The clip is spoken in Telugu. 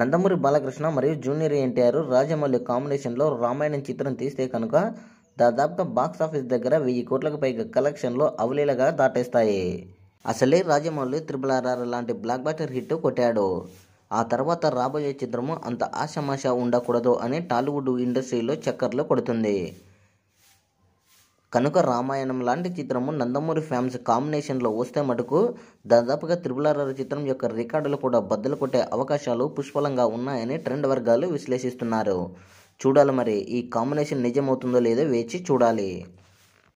నందమూరి బాలకృష్ణ మరియు జూనియర్ ఎన్టీఆర్ రాజమౌళి కాంబినేషన్లో రామాయణం చిత్రం తీస్తే కనుక దాదాపుగా బాక్స్ ఆఫీస్ దగ్గర వెయ్యి కోట్లకు పైగా కలెక్షన్లో అవలీలగా దాటేస్తాయి అసలే రాజమౌళి త్రిబుల్ ఆర్ఆర్ లాంటి బ్లాక్ బస్టర్ హిట్ కొట్టాడు ఆ తర్వాత రాబోయే చిత్రము అంత ఆషమాషా ఉండకూడదు అని టాలీవుడ్ ఇండస్ట్రీలో చక్కర్లు కొడుతుంది కనుక రామాయణం లాంటి చిత్రము నందమూరి ఫ్యాన్స్ కాంబినేషన్లో వస్తే మటుకు దాదాపుగా త్రిబుల్ ఆర్ఆర్ చిత్రం యొక్క రికార్డులు కూడా బద్దలు కొట్టే అవకాశాలు పుష్కలంగా ఉన్నాయని ట్రెండ్ వర్గాలు విశ్లేషిస్తున్నారు చూడాలి మరి ఈ కాంబినేషన్ నిజమవుతుందో లేదో వేచి చూడాలి